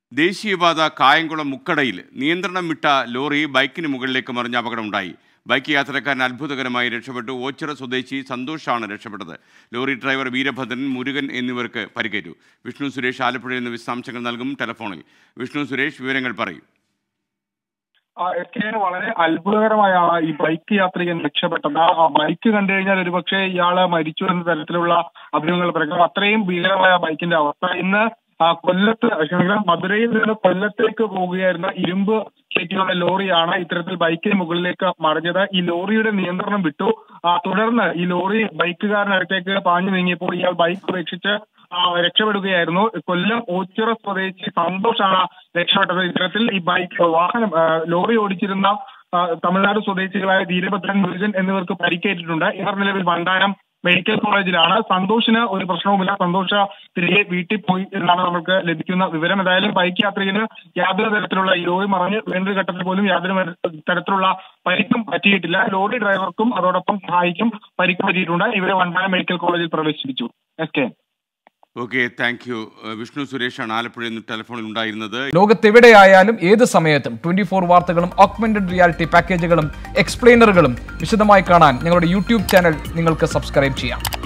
ദേശീയപാത കായംകുളം മുക്കടയിൽ നിയന്ത്രണം വിട്ട ലോറി ബൈക്കിന് മുകളിലേക്ക് മറിഞ്ഞ അപകടമുണ്ടായി ബൈക്ക് യാത്രക്കാരൻ അത്ഭുതകരമായി രക്ഷപ്പെട്ടു ഓച്ചിറ സ്വദേശി സന്തോഷാണ് രക്ഷപ്പെട്ടത് ലോറി ഡ്രൈവർ വീരഭദ്രൻ മുരുകൻ എന്നിവർക്ക് പരിക്കേറ്റു വിഷ്ണു സുരേഷ് ആലപ്പുഴയിൽ നിന്ന് വിശദാംശങ്ങൾ നൽകും ടെലഫോണിൽ വിഷ്ണു സുരേഷ് വിവരങ്ങൾ പറയും ആ, എസ് കെ വളരെ അത്ഭുതകരമായാണ് ഈ ബൈക്ക് യാത്രികൻ രക്ഷപ്പെട്ടത് ആ ബൈക്ക് കണ്ടു കഴിഞ്ഞാൽ ഒരുപക്ഷെ ഇയാള് മരിച്ചു എന്ന തരത്തിലുള്ള അഭിമുഖങ്ങൾ പറയുന്നത് അത്രയും ഭീകരമായ ബൈക്കിന്റെ അവസ്ഥ ഇന്ന് ആ, കൊല്ലത്ത് ക്ഷമിക്കണം മധുരയിൽ നിന്ന് കൊല്ലത്തേക്ക് പോവുകയായിരുന്ന ഇരുമ്പ് കയറ്റിയുള്ള ലോറിയാണ് ഇത്തരത്തിൽ ബൈക്കിന് മുകളിലേക്ക് മറിഞ്ഞത് ഈ ലോറിയുടെ നിയന്ത്രണം വിട്ടു ആ, തുടർന്ന് ഈ ലോറി ബൈക്കുകാരനടുത്തേക്ക് പാഞ്ഞു നീങ്ങിയപ്പോൾ ഇയാൾ ബൈക്ക് ഉപേക്ഷിച്ച് ആ, രക്ഷപ്പെടുകയായിരുന്നു കൊല്ലം ഓച്ചിറ സ്വദേശി സന്തോഷാണ് രക്ഷപ്പെട്ടത് ഇത്തരത്തിൽ ഈ ബൈക്ക് വാഹനം ആ, ലോറി ഓടിച്ചിരുന്ന ആ, തമിഴ്നാട് സ്വദേശികളായ വീരഭദ്രൻ മുരുകൻ എന്നിവർക്ക് പരിക്കേറ്റിട്ടുണ്ട് ഇവർ നിലവിൽ വണ്ടാനം മെഡിക്കൽ കോളേജിലാണ് സന്തോഷിന് ഒരു പ്രശ്നവുമില്ല സന്തോഷ തിരികെ വീട്ടിൽ പോയി എന്നാണ് നമുക്ക് ലഭിക്കുന്ന വിവരം എന്തായാലും ബൈക്ക് യാത്രികന് യാതൊരു തരത്തിലുള്ള ഈ ലോറി മറിഞ്ഞ് വേണ്ട ഘട്ടത്തിൽ പോലും യാതൊരു മര- തരത്തിലുള്ള പരിക്കും പറ്റിയിട്ടില്ല ലോറി ഡ്രൈവർക്കും അതോടൊപ്പം സഹായിക്കും പരിക്ക് പറ്റിയിട്ടുണ്ട് ഇവരെ വണ്ടാനം മെഡിക്കൽ കോളേജിൽ പ്രവേശിപ്പിച്ചു S K okay thank you Vishnu സുരേഷാണ് ആലപ്പുഴയിൽ നിന്ന് ടെലഫോണിൽ ഉണ്ടായിരുന്നത് ലോകത്തെവിടെയായാലും ഏത് സമയത്തും ട്വന്റി ഫോർ വാർത്തകളും ഓഗ്മെന്റഡ് റിയാലിറ്റി പാക്കേജുകളും എക്സ്പ്ലെയിനറുകളും വിശദമായി കാണാൻ ഞങ്ങളുടെ യൂട്യൂബ് ചാനൽ നിങ്ങൾക്ക് സബ്സ്ക്രൈബ് ചെയ്യാം